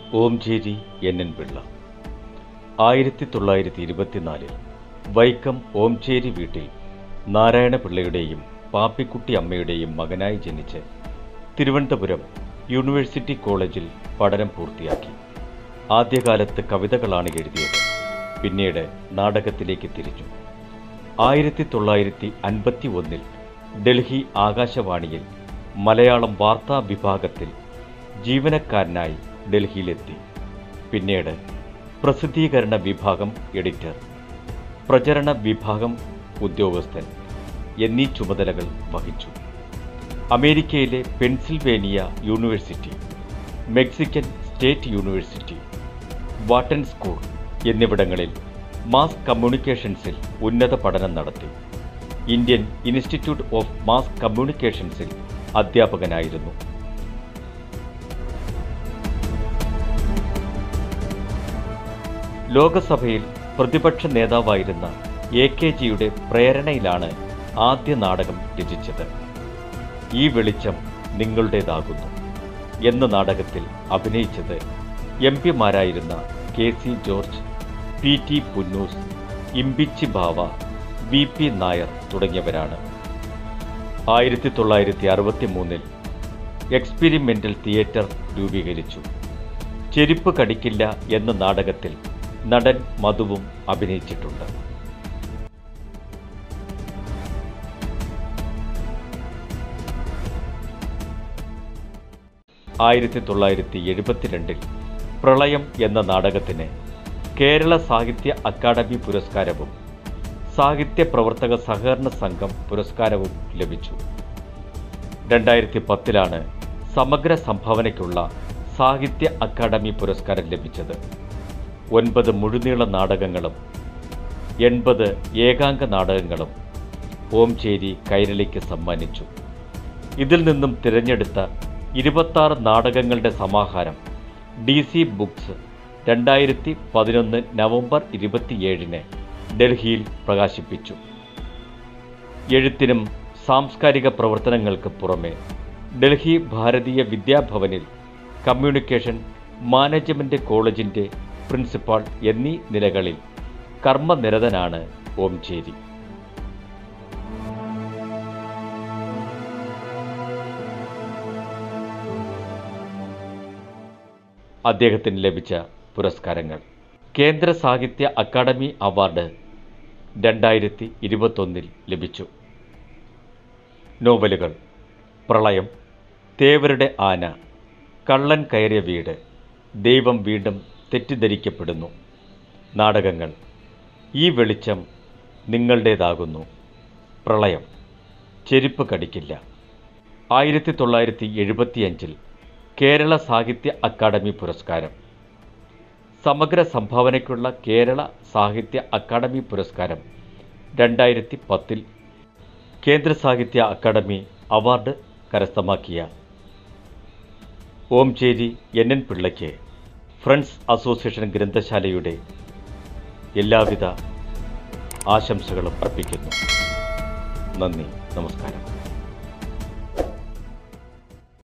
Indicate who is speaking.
Speaker 1: Omchery N N Pillai ആയിരത്തി തൊള്ളായിരത്തി ഇരുപത്തിനാലിൽ വൈക്കം ഓംചേരി വീട്ടിൽ നാരായണ പിള്ളയുടെയും പാപ്പിക്കുട്ടി അമ്മയുടെയും മകനായി ജനിച്ച് തിരുവനന്തപുരം യൂണിവേഴ്സിറ്റി കോളേജിൽ പഠനം പൂർത്തിയാക്കി ആദ്യകാലത്ത് കവിതകളാണ് എഴുതിയത് പിന്നീട് നാടകത്തിലേക്ക് തിരിഞ്ഞു ആയിരത്തി തൊള്ളായിരത്തി അൻപത്തി ഒന്നിൽ ഡൽഹി ആകാശവാണിയിൽ മലയാളം വാർത്താ വിഭാഗത്തിൽ ജീവനക്കാരനായി ഡൽഹിയിലെത്തി പിന്നീട് പ്രസിദ്ധീകരണ വിഭാഗം എഡിറ്റർ പ്രചരണ വിഭാഗം ഉദ്യോഗസ്ഥൻ എന്നീ ചുമതലകൾ വഹിച്ചു അമേരിക്കയിലെ Pennsylvania university Mexican state university Wharton school എന്നിവിടങ്ങളിൽ മാസ് കമ്മ്യൂണിക്കേഷൻസിൽ ഉന്നത പഠനം നടത്തി ഇന്ത്യൻ ഇൻസ്റ്റിറ്റ്യൂട്ട് ഓഫ് മാസ് കമ്മ്യൂണിക്കേഷൻസിൽ അധ്യാപകനായിരുന്നു ലോകസഭയിൽ പ്രതിപക്ഷ നേതാവായിരുന്ന എ കെ ജിയുടെ പ്രേരണയിലാണ് ആദ്യ നാടകം രചിച്ചത് ഈ വെളിച്ചം നിങ്ങളുടേതാകുന്നു എന്ന നാടകത്തിൽ അഭിനയിച്ചത് എം പിമാരായിരുന്ന K C George P T Punnoose Imbichi Bava V P Nair തുടങ്ങിയവരാണ് ആയിരത്തി തൊള്ളായിരത്തി അറുപത്തി മൂന്നിൽ എക്സ്പെരിമെൻ്റൽ തിയേറ്റർ രൂപീകരിച്ചു ചെരുപ്പ് കടിക്കില്ല എന്ന നാടകത്തിൽ നടൻ മധുവും അഭിനയിച്ചിട്ടുണ്ട് ആയിരത്തി തൊള്ളായിരത്തി എഴുപത്തിരണ്ടിൽ പ്രളയം എന്ന നാടകത്തിന് കേരള സാഹിത്യ അക്കാദമി പുരസ്കാരവും സാഹിത്യ പ്രവർത്തക സഹകരണ സംഘം പുരസ്കാരവും ലഭിച്ചു രണ്ടായിരത്തി പത്തിലാണ് സമഗ്ര സംഭാവനയ്ക്കുള്ള സാഹിത്യ അക്കാദമി പുരസ്കാരം ലഭിച്ചത് ഒൻപത് മുഴുനീള നാടകങ്ങളും എൺപത് ഏകാംഗ നാടകങ്ങളും ഓംചേരി കൈരളിക്ക് സമ്മാനിച്ചു ഇതിൽ നിന്നും തിരഞ്ഞെടുത്ത ഇരുപത്താറ് നാടകങ്ങളുടെ സമാഹാരം ഡി സി ബുക്സ് രണ്ടായിരത്തി പതിനൊന്ന് നവംബർ ഇരുപത്തിയേഴിന് ഡൽഹിയിൽ പ്രകാശിപ്പിച്ചു എഴുത്തിനും സാംസ്കാരിക പ്രവർത്തനങ്ങൾക്ക് പുറമെ ഡൽഹി ഭാരതീയ വിദ്യാഭവനിൽ കമ്മ്യൂണിക്കേഷൻ മാനേജ്മെൻറ്റ് കോളേജിൻ്റെ പ്രിൻസിപ്പാൾ എന്നീ നിലകളിൽ കർമ്മനിരതനാണ് ഓംചേരി അദ്ദേഹത്തിന് ലഭിച്ച പുരസ്കാരങ്ങൾ കേന്ദ്ര സാഹിത്യ അക്കാദമി അവാർഡ് രണ്ടായിരത്തി ഇരുപത്തൊന്നിൽ ലഭിച്ചു നോവലുകൾ പ്രളയം തേവരുടെ ആന കള്ളൻ കയറിയ വീട് ദൈവം വീണ്ടും തെറ്റിദ്ധരിക്കപ്പെടുന്നു നാടകങ്ങൾ ഈ വെളിച്ചം നിങ്ങളുടേതാകുന്നു പ്രളയം ചെരുപ്പ് കടിക്കില്ല ആയിരത്തി തൊള്ളായിരത്തി എഴുപത്തിയഞ്ചിൽ കേരള സാഹിത്യ അക്കാദമി പുരസ്കാരം സമഗ്ര സംഭാവനയ്ക്കുള്ള കേരള സാഹിത്യ അക്കാദമി പുരസ്കാരം രണ്ടായിരത്തി പത്തിൽ കേന്ദ്ര സാഹിത്യ അക്കാദമി അവാർഡ് കരസ്ഥമാക്കിയ ഓംചേരി എൻ എൻ പിള്ളയ്ക്ക് ഫ്രണ്ട്സ് അസോസിയേഷൻ ഗ്രന്ഥശാലയുടെ എല്ലാവിധ ആശംസകളും അർപ്പിക്കുന്നു നന്ദി നമസ്കാരം